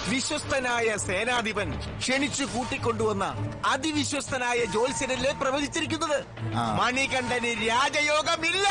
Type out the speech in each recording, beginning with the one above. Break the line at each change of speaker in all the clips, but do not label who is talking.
വിശ്വസ്തനായ സേനാധിപൻ ക്ഷണിച്ചു കൂട്ടിക്കൊണ്ടുവന്ന അതിവിശ്വസ്തനായ ജോത്സ്യനല്ലേ പ്രവചിച്ചിരിക്കുന്നത്
ആ.
മണികണ്ഠന് രാജയോഗമില്ല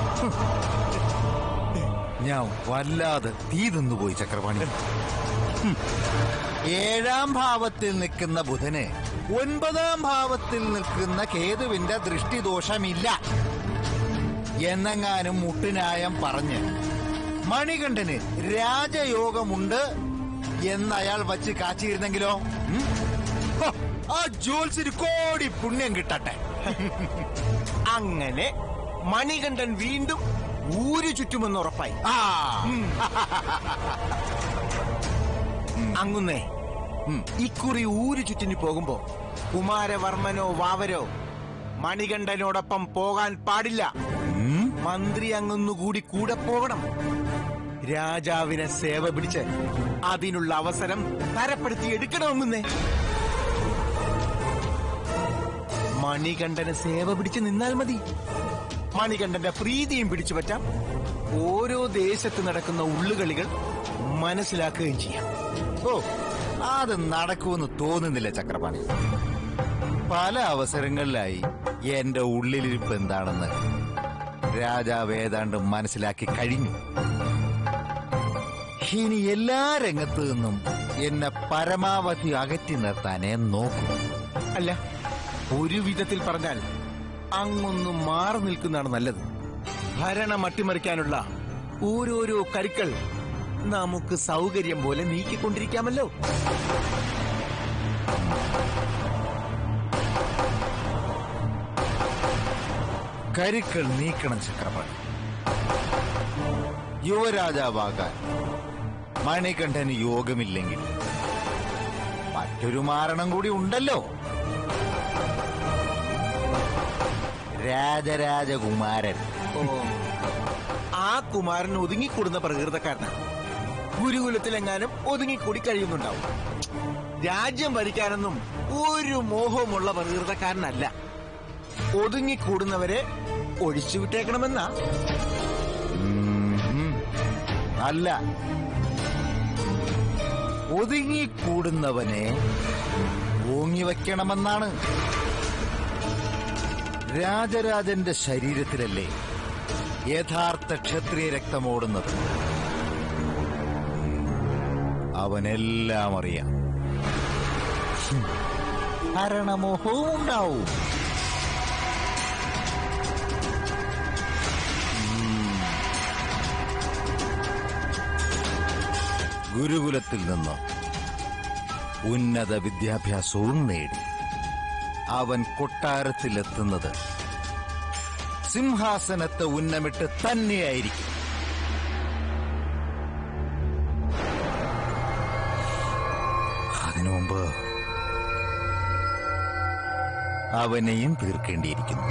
ഞാൻ വല്ലാതെ തീ തിന്നുപോയി ചക്രപാണി ഹും. ഏഴാം ഭാവത്തിൽ നിൽക്കുന്ന ബുധന് ഒൻപതാം ഭാവത്തിൽ നിൽക്കുന്ന കേതുവിന്റെ ദൃഷ്ടിദോഷമില്ല എന്നെങ്ങാനും മുട്ടുന്യായം പറഞ്ഞ് മണികണ്ഠന് രാജയോഗമുണ്ട് എന്ന് അയാൾ വച്ച് കാച്ചിരുന്നെങ്കിലോ ഉം? ഹോ, ആ ജോത്സ്യന് കോടി പുണ്യം കിട്ടട്ടെ
അങ്ങനെ മണികണ്ഠൻ വീണ്ടും ഊരു ചുറ്റുമെന്ന് ഉറപ്പായി
ആ
അങ്ങുന്നേ
ഉം.
ഇക്കുറി ഊരു ചുറ്റിന് പോകുമ്പോ കുമാരവർമ്മനോ വാവരോ മണികണ്ഠനോടൊപ്പം പോകാൻ പാടില്ല
ഉം.
മന്ത്രി അങ്ങൊന്നുകൂടി കൂടെ പോകണം രാജാവിനെ സേവ പിടിച്ച് അതിനുള്ള അവസരം തരപ്പെടുത്തി എടുക്കണമെന്നേ മണികണ്ഠന് സേവ പിടിച്ച് നിന്നാൽ മതി മണികണ്ഠന്റെ പ്രീതിയും പിടിച്ചു പറ്റാം ഓരോ ദേശത്ത് നടക്കുന്ന ഉള്ളുകളികൾ മനസ്സിലാക്കുകയും ചെയ്യാം
ഓ അത് നടക്കുമെന്ന് തോന്നുന്നില്ല ചക്രപാണി പല അവസരങ്ങളിലായി എന്റെ ഉള്ളിലിരിപ്പ് എന്താണെന്ന് രാജാവ് ഏതാണ്ട് മനസ്സിലാക്കി കഴിഞ്ഞു ഇനി എല്ലാ രംഗത്തു നിന്നും എന്നെ പരമാവധി അകറ്റി നിർത്താനേ നോക്കൂ
അല്ല ഒരു വിധത്തിൽ പറഞ്ഞാൽ അങ്ങൊന്ന് മാറി നിൽക്കുന്നതാണ് നല്ലത് ഭരണം അട്ടിമറിക്കാനുള്ള ഓരോരോ കരുക്കൾ നമുക്ക് സൗകര്യം പോലെ നീക്കിക്കൊണ്ടിരിക്കാമല്ലോ
കരുക്കൾ നീക്കണം ചക്രപാണി യുവരാജാവാകാൻ മണികണ്ഠന് യോഗമില്ലെങ്കിൽ മറ്റൊരു മാരണം കൂടി ഉണ്ടല്ലോ രാജരാജകുമാരൻ
ആ കുമാരൻ ഒതുങ്ങിക്കൂടുന്ന പ്രകൃതക്കാരനാണ് ഗുരുകുലത്തിലെങ്ങാനും ഒതുങ്ങിക്കൂടി കഴിയുന്നുണ്ടാവും രാജ്യം ഭരിക്കാനൊന്നും ഒരു മോഹവുമുള്ള പ്രകൃതക്കാരനല്ല ഒതുങ്ങിക്കൂടുന്നവരെ ഒഴിച്ചുവിട്ടേക്കണമെന്നാ
ഉം. അല്ല ഒതുങ്ങിക്കൂടുന്നവനെ ഓങ്ങി വയ്ക്കണമെന്നാണ് രാജരാജന്റെ ശരീരത്തിലല്ലേ യഥാർത്ഥ ക്ഷത്രിയ രക്തമോടുന്നത് അവനെല്ലാം അറിയാം ഹും. ഭരണമോഹവും ഉണ്ടാവും ഗുരുകുലത്തിൽ നിന്ന് ഉന്നത വിദ്യാഭ്യാസവും നേടി അവൻ കൊട്ടാരത്തിലെത്തുന്നത് സിംഹാസനത്തെ ഉന്നമിട്ട് തന്നെയായിരിക്കും അതിനു മുമ്പ് അവനെയും തീർക്കേണ്ടിയിരിക്കുന്നു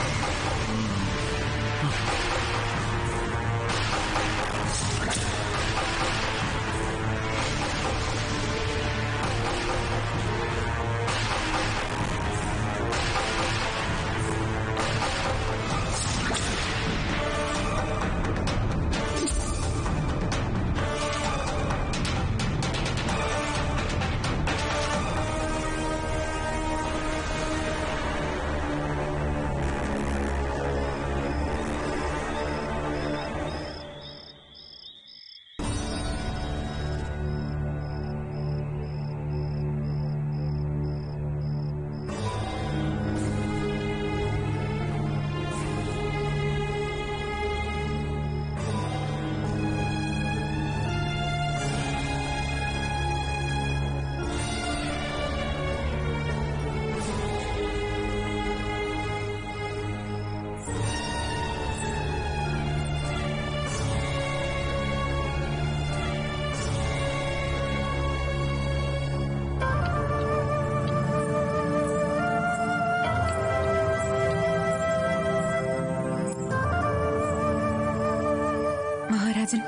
മഹാരാജൻ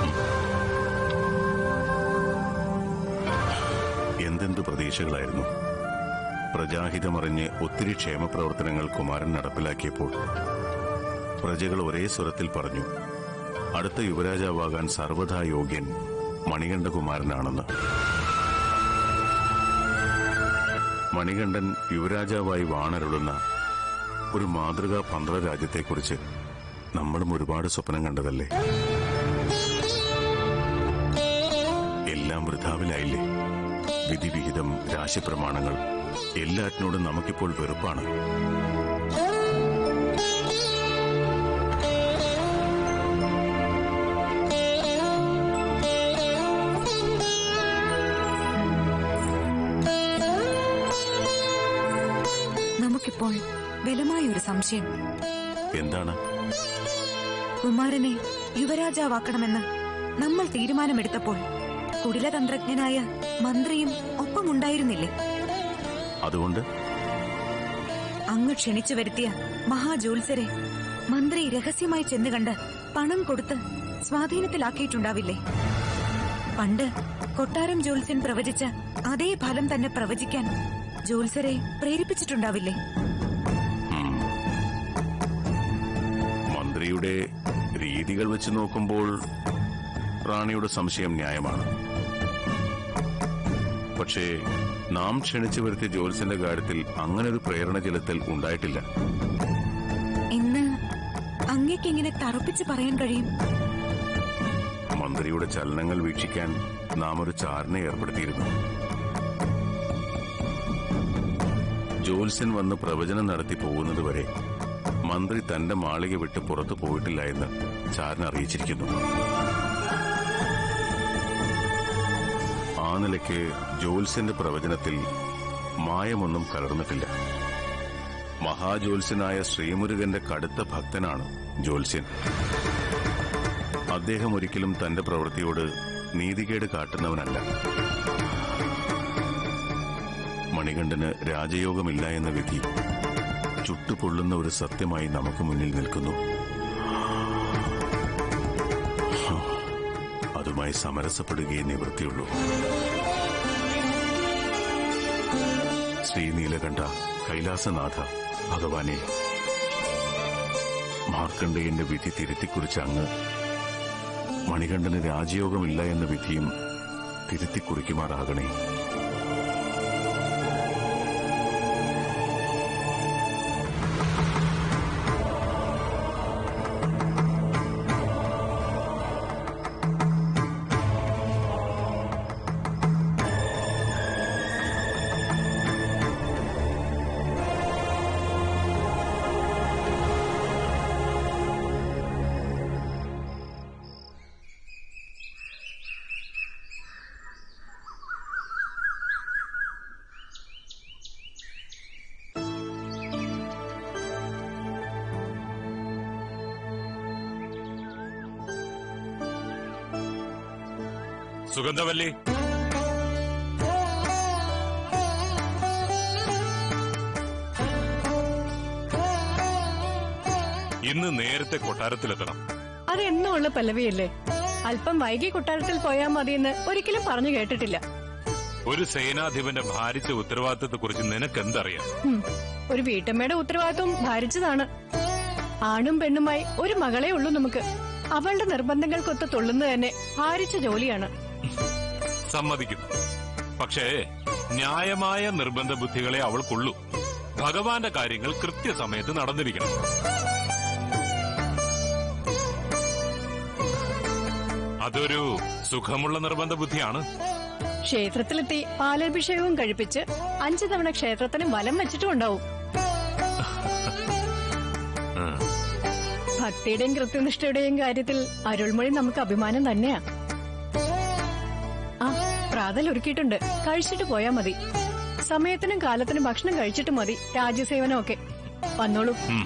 എന്തെന്ത് പ്രതീക്ഷകളായിരുന്നു പ്രജാഹിതമറിഞ്ഞ് ഒത്തിരി ക്ഷേമപ്രവർത്തനങ്ങൾ കുമാരൻ നടപ്പിലാക്കിയപ്പോൾ പ്രജകൾ ഒരേ സ്വരത്തിൽ പറഞ്ഞു അടുത്ത യുവരാജാവാകാൻ സർവ്വതാ യോഗ്യൻ മണികണ്ഠകുമാരനാണെന്ന് മണികണ്ഠൻ യുവരാജാവായി വാണരുളുന്ന ഒരു മാതൃകാ പന്ത്ര രാജ്യത്തെക്കുറിച്ച് നമ്മളും ഒരുപാട് സ്വപ്നം കണ്ടതല്ലേ എല്ലാം വൃഥാവിലായില്ലേ വിധിവിഹിതം രാശിപ്രമാണങ്ങൾ എല്ലാറ്റിനോടും നമുക്കിപ്പോൾ വെറുപ്പാണ്
നമുക്കിപ്പോൾ ബലമായ ഒരു സംശയം
എന്താണ്
കുമാരനെ യുവരാജാവാക്കണമെന്ന് നമ്മൾ തീരുമാനമെടുത്തപ്പോൾ കുടിലതന്ത്രജ്ഞനായ മന്ത്രിയും ഒപ്പമുണ്ടായിരുന്നില്ലേ
അതുകൊണ്ട്
അങ്ങ് ക്ഷണിച്ചു വരുത്തിയ മഹാജോത്സരെ മന്ത്രി രഹസ്യമായി ചെന്ന് കണ്ട് പണം കൊടുത്ത് സ്വാധീനത്തിലാക്കിയിട്ടുണ്ടാവില്ലേ പണ്ട് കൊട്ടാരം ജോത്സ്യൻ പ്രവചിച്ച അതേ ഫലം തന്നെ പ്രവചിക്കാൻ ജോത്സരെ പ്രേരിപ്പിച്ചിട്ടുണ്ടാവില്ലേ
ഉം. മന്ത്രിയുടെ രീതികൾ വെച്ച് നോക്കുമ്പോൾ റാണിയുടെ സംശയം ന്യായമാണ് പക്ഷേ നാം ക്ഷണിച്ചു വരുത്തിയ ജോത്സ്യന്റെ കാര്യത്തിൽ അങ്ങനെ ഒരു പ്രേരണ ചെലുത്തൽ ഉണ്ടായിട്ടില്ല
എന്ന് അങ്ങേക്കെങ്ങനെ തറപ്പിച്ച് പറയാൻ കഴിയും
മന്ത്രിയുടെ ചലനങ്ങൾ വീക്ഷിക്കാൻ നാം ഒരു ചാരനെ ഏർപ്പെടുത്തിയിരുന്നു ജോത്സ്യൻ വന്ന് പ്രവചനം നടത്തി പോകുന്നതുവരെ മന്ത്രി തന്റെ മാളിക വിട്ട് പുറത്തു പോയിട്ടില്ല എന്ന് ചാരൻ അറിയിച്ചിരിക്കുന്നു ആ നിലയ്ക്ക് ജോത്സ്യന്റെ പ്രവചനത്തിൽ മായമൊന്നും കലർന്നിട്ടില്ല മഹാജോത്സ്യനായ ശ്രീമുരുകന്റെ കടുത്ത ഭക്തനാണ് ജോത്സ്യൻ അദ്ദേഹം ഒരിക്കലും തന്റെ പ്രവൃത്തിയോട് നീതികേട് കാട്ടുന്നവനല്ല മണികണ്ഠന് രാജയോഗമില്ല എന്ന വിധി ചുട്ടുപൊള്ളുന്ന ഒരു സത്യമായി നമുക്ക് മുന്നിൽ നിൽക്കുന്നു ഹാ, അതുമായി സമരസപ്പെടുകയേ നിവൃത്തിയുള്ളൂ ശ്രീനീലകണ്ഠ കൈലാസനാഥ ഭഗവാനെ മാർക്കണ്ഡേയന്റെ വിധി തിരുത്തിക്കുറിച്ച അങ്ങ് മണികണ്ഠന് രാജയോഗമില്ല എന്ന വിധിയും തിരുത്തിക്കുറിക്കുമാറാകണേ
സുഗന്ധവല്ലി ഇന്ന് നേരത്തെ കൊട്ടാരത്തിലെത്തണം
അതെന്നുള്ള പല്ലവിയല്ലേ അല്പം വൈകി കൊട്ടാരത്തിൽ പോയാൽ മതിയെന്ന് ഒരിക്കലും പറഞ്ഞു കേട്ടിട്ടില്ല
ഒരു സേനാധിപന്റെ ഭാരിച്ച ഉത്തരവാദിത്തത്തെക്കുറിച്ച് നിനക്കെന്തറിയാം
ഹും, ഒരു വീട്ടമ്മയുടെ ഉത്തരവാദിത്വം ഭാരിച്ചതാണ് ആണും പെണ്ണുമായി ഒരു മകളെ ഉള്ളൂ നമുക്ക് അവളുടെ നിർബന്ധങ്ങൾക്കൊത്ത് തുള്ളുന്നത് തന്നെ ഭാരിച്ച ജോലിയാണ്
സമ്മതിക്കുന്നു പക്ഷേ ന്യായമായ നിർബന്ധ ബുദ്ധികളെ അവൾക്കുള്ളൂ ഭഗവാന്റെ കാര്യങ്ങൾ കൃത്യസമയത്ത് നടന്നിരിക്കണം അതൊരു സുഖമുള്ള നിർബന്ധ ബുദ്ധിയാണ്
ക്ഷേത്രത്തിലെത്തി പാലഭിഷേകവും കഴിപ്പിച്ച് അഞ്ചു തവണ ക്ഷേത്രത്തിന് വലം വെച്ചിട്ടും ഉണ്ടാവും
ഉം.
ഭക്തിയുടെയും കൃത്യനിഷ്ഠയുടെയും കാര്യത്തിൽ അരുൾമൊഴി നമുക്ക് അഭിമാനം തന്നെയാ ആ പ്രാതൽ ഒരുക്കിയിട്ടുണ്ട് കഴിച്ചിട്ട് പോയാ മതി സമയത്തിനും കാലത്തിനും ഭക്ഷണം കഴിച്ചിട്ട് മതി രാജ്യസേവനം ഒക്കെ വന്നോളൂ
ഉം.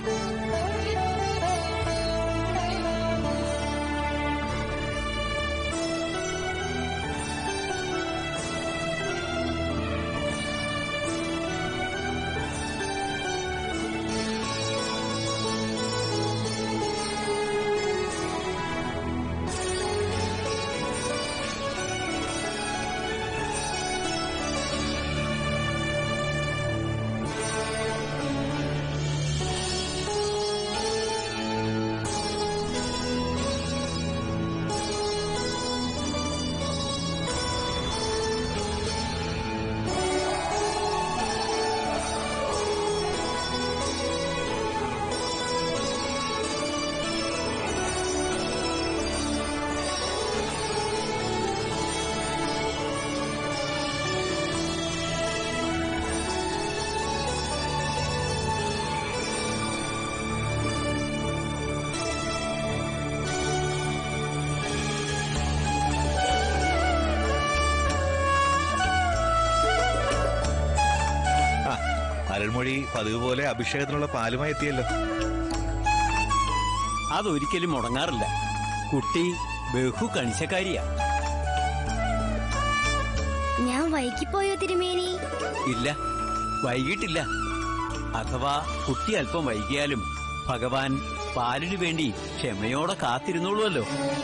അരുൾമൊഴി പതിവ് പോലെ അഭിഷേകത്തിനുള്ള പാലുമായി എത്തിയല്ലോ
അതൊരിക്കലും മുടങ്ങാറില്ല കുട്ടി ബഹു കണിശക്കാരിയാ
ഞാൻ വൈകിപ്പോയോ തിരുമേനി
ഇല്ല വൈകിട്ടില്ല അഥവാ കുട്ടി അല്പം വൈകിയാലും ഭഗവാൻ പാലിനു വേണ്ടി ക്ഷമയോടെ കാത്തിരുന്നോളുവല്ലോ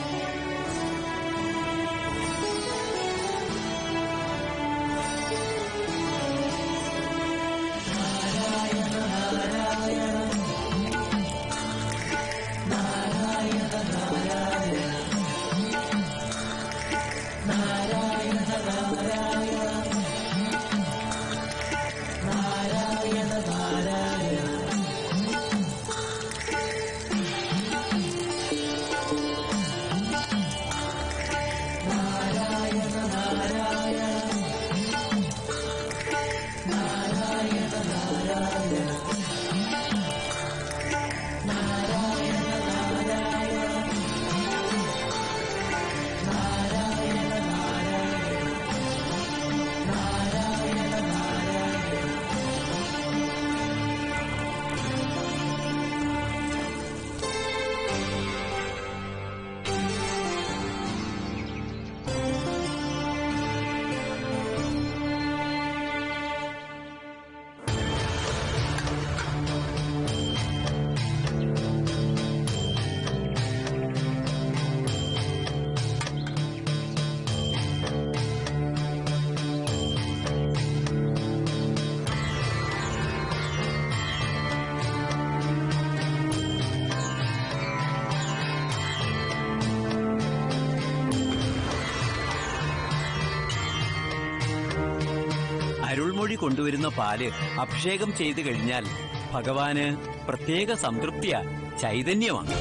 അരുൾമൊഴി കൊണ്ടുവരുന്ന പാല് അഭിഷേകം ചെയ്തു കഴിഞ്ഞാൽ ഭഗവാന് പ്രത്യേക സംതൃപ്തിയ ചൈതന്യമാണ്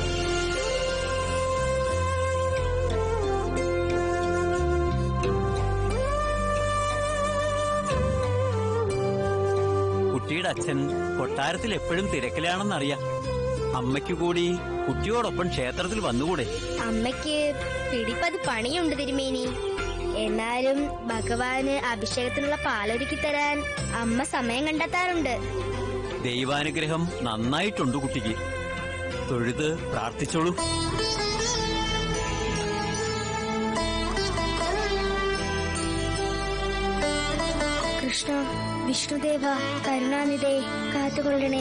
കുട്ടിയുടെ അച്ഛൻ കൊട്ടാരത്തിൽ എപ്പോഴും തിരക്കിലാണെന്നറിയാം അമ്മയ്ക്ക് കൂടി കുട്ടിയോടൊപ്പം ക്ഷേത്രത്തിൽ വന്നുകൂടെ
അമ്മയ്ക്ക് പിടിപ്പത് പണിയുണ്ട് തിരുമേനി എന്നാലും ഭഗവാന് അഭിഷേകത്തിനുള്ള പാലൊരുക്കി തരാൻ അമ്മ സമയം കണ്ടെത്താറുണ്ട്
ദൈവാനുഗ്രഹം നന്നായിട്ടുണ്ട് കുട്ടിക്ക് തൊഴുത് പ്രാർത്ഥിച്ചോളൂ
കൃഷ്ണ വിഷ്ണുദേവ കരുണാനിധേ കാത്തുകൊള്ളണേ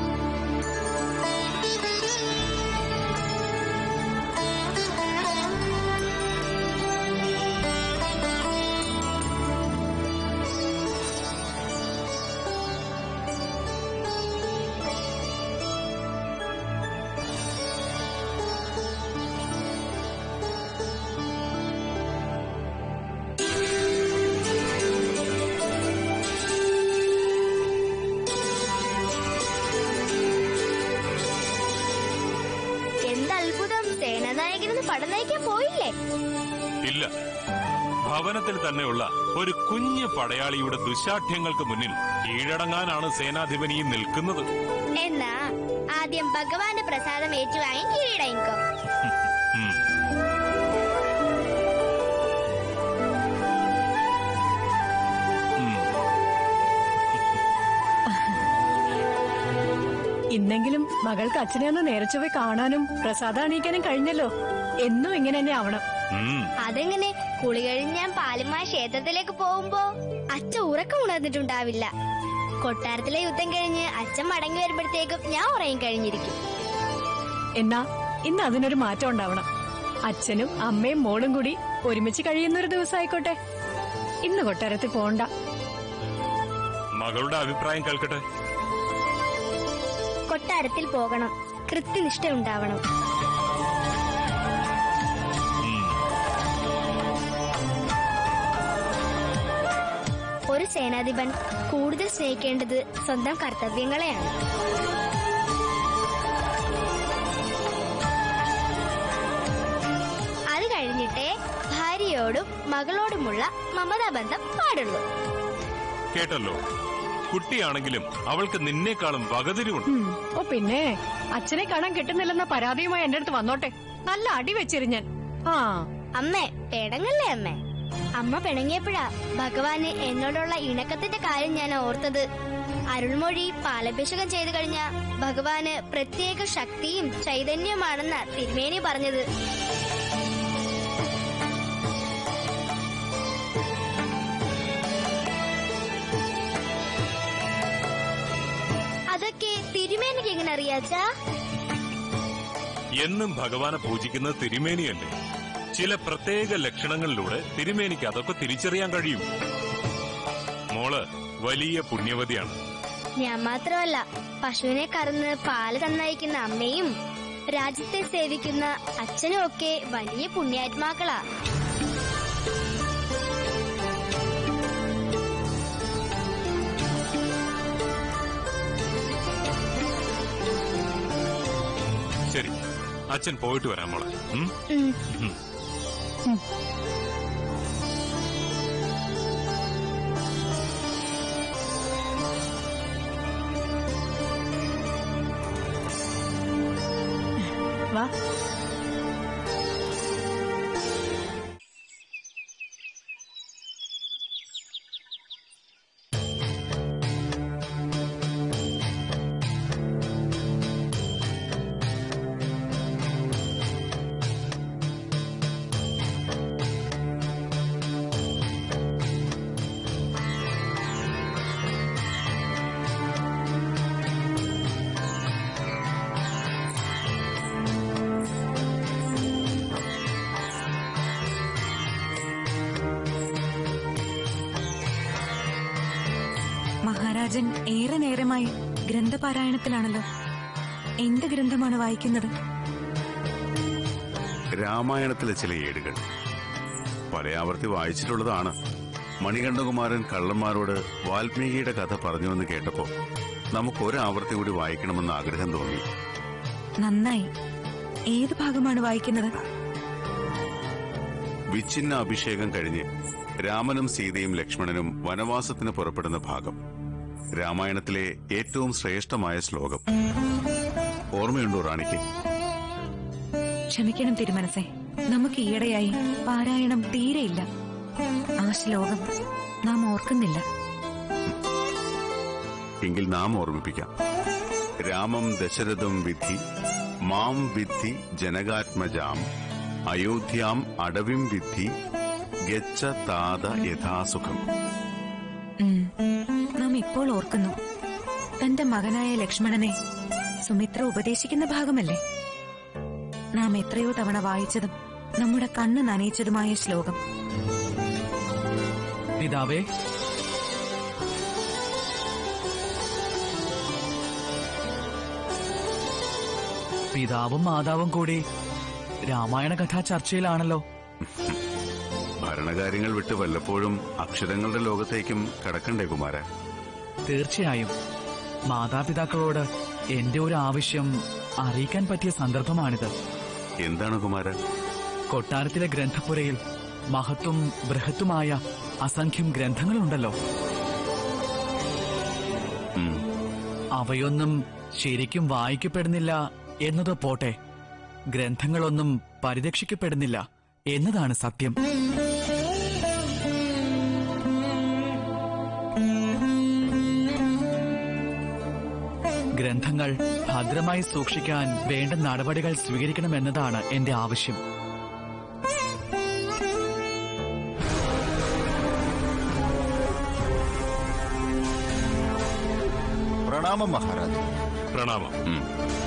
എന്ത് അത്ഭുതം സേനാനായകനെന്ന് പടം നയിക്കാൻ പോയില്ലേ
ഇല്ല ഭവനത്തിൽ തന്നെയുള്ള ഒരു കുഞ്ഞു പടയാളിയുടെ ദുശാഠ്യങ്ങൾക്ക് മുന്നിൽ കീഴടങ്ങാനാണ് സേനാധിപനി നിൽക്കുന്നത്
എന്നാ ആദ്യം ഭഗവാന്റെ പ്രസാദം ഏറ്റുവാങ്ങി കീഴടങ്ങിക്കോ
ഉം. ഉം.
ഇന്നെങ്കിലും മകൾക്ക് അച്ഛനെ ഒന്ന് നേരച്ചു പോയി കാണാനും പ്രസാദം അണിയിക്കാനും കഴിഞ്ഞല്ലോ എന്നും ഇങ്ങനെ തന്നെ ആവണം
ഉം.
അതെങ്ങനെ കുളി കഴിഞ്ഞ് ഞാൻ പാലുമായ ക്ഷേത്രത്തിലേക്ക് പോകുമ്പോ അച്ഛൻ ഉറക്കം ഉണർന്നിട്ടുണ്ടാവില്ല കൊട്ടാരത്തിലെ യുദ്ധം കഴിഞ്ഞ് അച്ഛൻ മടങ്ങി വരുമ്പോഴത്തേക്കും ഞാൻ ഉറങ്ങി കഴിഞ്ഞിരിക്കും
എന്നാ ഇന്ന് അതിനൊരു മാറ്റം ഉണ്ടാവണം അച്ഛനും അമ്മയും മോളും കൂടി ഒരുമിച്ച് കഴിയുന്ന ഒരു ദിവസമായിക്കോട്ടെ ഇന്ന് കൊട്ടാരത്തിൽ പോണ്ട
മകളുടെ അഭിപ്രായം കേൾക്കട്ടെ
കൊട്ടാരത്തിൽ പോകണം കൃത്യനിഷ്ഠ ഉണ്ടാവണം
ഉം.
ഒരു സേനാധിപൻ കൂടുതൽ സ്നേഹിക്കേണ്ടത് സ്വന്തം കർത്തവ്യങ്ങളെയാണ് അത് കഴിഞ്ഞിട്ടേ ഭാര്യയോടും മകളോടുമുള്ള മമതാബന്ധം പാടുള്ളൂ
കേട്ടല്ലോ കുട്ടിയാണെങ്കിലും അവൾക്ക് നിന്നേക്കാളും വകതിരിവുണ്ട്
ഉം. ഓ പിന്നെ അച്ഛനെ കാണാൻ കിട്ടുന്നില്ലെന്ന പരാതിയുമായി എന്റെ അടുത്ത് വന്നോട്ടെ നല്ല അടി വെച്ചിരുന്നൻ ആ
അമ്മേ പിണങ്ങല്ലേ അമ്മേ അമ്മ പിണങ്ങിയപ്പോഴാ ഭഗവാന് എന്നോടുള്ള ഇണക്കത്തിന്റെ കാര്യം ഞാൻ ഓർത്തത് അരുൾമൊഴി പാലഭിഷേകം ചെയ്തു കഴിഞ്ഞ ഭഗവാന് പ്രത്യേക ശക്തിയും ചൈതന്യമാണെന്ന തിരുമേനി പറഞ്ഞത് അതൊക്കെ തിരുമേനിക്ക് എങ്ങനെ അറിയാച്ചാ
എന്നും ഭഗവാനെ പൂജിക്കുന്നത് തിരുമേനിയല്ലേ ചില പ്രത്യേക ലക്ഷണങ്ങളിലൂടെ തിരുമേനിക്ക് അതൊക്കെ തിരിച്ചറിയാൻ കഴിയും മോള് വലിയ പുണ്യവതിയാണ്
ഞാൻ മാത്രമല്ല പശുവിനെ കറന്ന് പാല് തന്നയക്കുന്ന അമ്മയും രാജ്യത്തെ സേവിക്കുന്ന അച്ഛനും ഒക്കെ വലിയ പുണ്യാത്മാക്കളാ
ശരി അച്ഛൻ പോയിട്ട് വരാം മോളെ ഉം?
ഉം.
ഉം.
വാ മഹാരാജൻ ഏറെ നേരമായി ഗ്രന്ഥപാരായണത്തിലാണല്ലോ എന്ത് ഗ്രന്ഥമാണ് വായിക്കുന്നത്
രാമായണത്തിലെ ചില ഏടുകൾ പല ആവർത്തി വായിച്ചിട്ടുള്ളതാണ് മണികണ്ഠകുമാരൻ കള്ളന്മാരോട് വാൽമീകിയുടെ കഥ പറഞ്ഞുവെന്ന് കേട്ടപ്പോ നമുക്ക് ഒരാവർത്തി കൂടി വായിക്കണമെന്ന് ആഗ്രഹം തോന്നി
നന്നായി ഏത് ഭാഗമാണ് വായിക്കുന്നത്
വിച്ഛിന്ന അഭിഷേകം കഴിഞ്ഞ് രാമനും സീതയും ലക്ഷ്മണനും വനവാസത്തിന് പുറപ്പെടുന്ന ഭാഗം രാമായണത്തിലെ ഏറ്റവും ശ്രേഷ്ഠമായ ശ്ലോകം ഓർമ്മയുണ്ടോ റാണിക്ക്
ക്ഷമിക്കണം തിരുമനസേ നമുക്ക് ഈയിടെയായി പാരായണം തീരെയില്ല ആ ശ്ലോകം നാം ഓർക്കുന്നില്ല
എങ്കിൽ നാം ഓർമ്മിപ്പിക്കാം രാമം ദശരഥം വിധി മാം വിദ്ധി ജനകാത്മജാം അയോധ്യാം അടവിം വിദ്ധി ഗച്ഛ താത യഥാസുഖം
ഉം. നാം ഇപ്പോൾ ഓർക്കുന്നു തന്റെ മകനായ ലക്ഷ്മണനെ സുമിത്ര ഉപദേശിക്കുന്ന ഭാഗമല്ലേ നാം എത്രയോ തവണ വായിച്ചതും നമ്മുടെ കണ്ണ് നനയിച്ചതുമായ ശ്ലോകം
പിതാവേ പിതാവും മാതാവും കൂടി രാമായണ കഥാ ചർച്ചയിലാണല്ലോ
ഭരണകാര്യങ്ങൾ വിട്ട് വല്ലപ്പോഴും അക്ഷരങ്ങളുടെ ലോകത്തേക്കും കടക്കണ്ടേ കുമാര
തീർച്ചയായും മാതാപിതാക്കളോട് എന്റെ ഒരു ആവശ്യം അറിയിക്കാൻ പറ്റിയ സന്ദർഭമാണിത്
എന്താണ് കുമാര
കൊട്ടാരത്തിലെ ഗ്രന്ഥപുരയിൽ മഹത്വം ബൃഹത്തുമായ അസംഖ്യം ഗ്രന്ഥങ്ങളുണ്ടല്ലോ
ഉം,
അവയൊന്നും ശരിക്കും വായിക്കപ്പെടുന്നില്ല എന്നത് പോട്ടെ ഗ്രന്ഥങ്ങളൊന്നും പരിരക്ഷിക്കപ്പെടുന്നില്ല എന്നതാണ് സത്യം ഗ്രന്ഥങ്ങൾ ഭദ്രമായി സൂക്ഷിക്കാൻ വേണ്ട നടപടികൾ സ്വീകരിക്കണമെന്നതാണ് എന്റെ ആവശ്യം
പ്രണാമം മഹാരാജ്
പ്രണാമം
ഉം.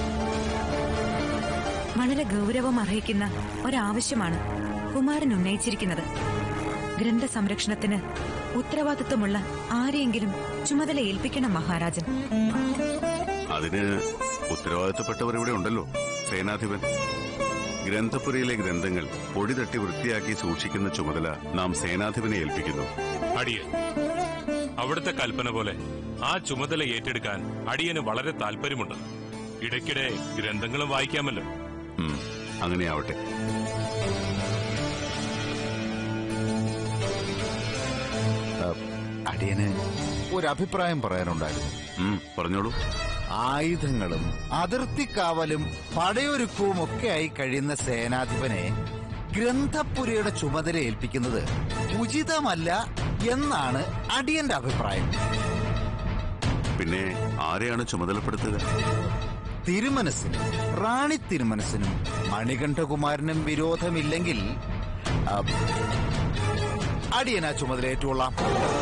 വളരെ ഗൗരവം അർഹിക്കുന്ന ഒരാവശ്യമാണ് കുമാരൻ ഉന്നയിച്ചിരിക്കുന്നത് ഗ്രന്ഥ സംരക്ഷണത്തിന് ഉത്തരവാദിത്വമുള്ള ആരെയെങ്കിലും ചുമതല ഏൽപ്പിക്കണം മഹാരാജൻ
അതിന് ഉത്തരവാദിത്തപ്പെട്ടവർ ഇവിടെ ഉണ്ടല്ലോ സേനാധിപൻ ഗ്രന്ഥപുരയിലെ ഗ്രന്ഥങ്ങൾ പൊടി തട്ടി വൃത്തിയാക്കി സൂക്ഷിക്കുന്ന ചുമതല നാം സേനാധിപനെ ഏൽപ്പിക്കുന്നു
അടിയൻ അവിടുത്തെ കൽപ്പന പോലെ ആ ചുമതല ഏറ്റെടുക്കാൻ അടിയന് വളരെ താല്പര്യമുണ്ട് ഇടയ്ക്കിടെ ഗ്രന്ഥങ്ങളും വായിക്കാമല്ലോ
ഉം, അങ്ങനെയാവട്ടെ
അടിയന് ഒരു അഭിപ്രായം പറയാനുണ്ടായിരുന്നു
ഉം, പറഞ്ഞോളൂ
ആയുധങ്ങളും അതിർത്തിക്കാവലും പടയൊരുക്കവും ഒക്കെ ആയി കഴിയുന്ന സേനാധിപനെ ഗ്രന്ഥപുരയുടെ ചുമതല ഏൽപ്പിക്കുന്നത് ഉചിതമല്ല എന്നാണ് അടിയന്റെ അഭിപ്രായം
പിന്നെ ആരെയാണ് ചുമതലപ്പെടുത്തുക
തിരുമനസിനും റാണി തിരുമനസിനും മണികണ്ഠകുമാരനും വിരോധമില്ലെങ്കിൽ ആ, അടിയനാ ചുമതലയേറ്റുകൊള്ളാം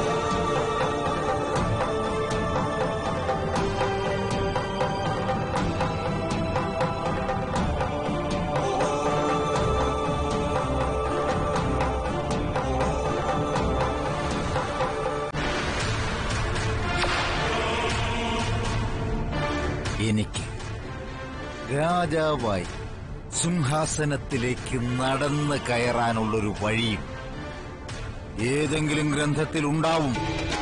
എനിക്ക് രാജാവായി സിംഹാസനത്തിലേക്ക് നടന്ന് കയറാനുള്ളൊരു വഴിയും ഏതെങ്കിലും ഗ്രന്ഥത്തിൽ ഉണ്ടാവും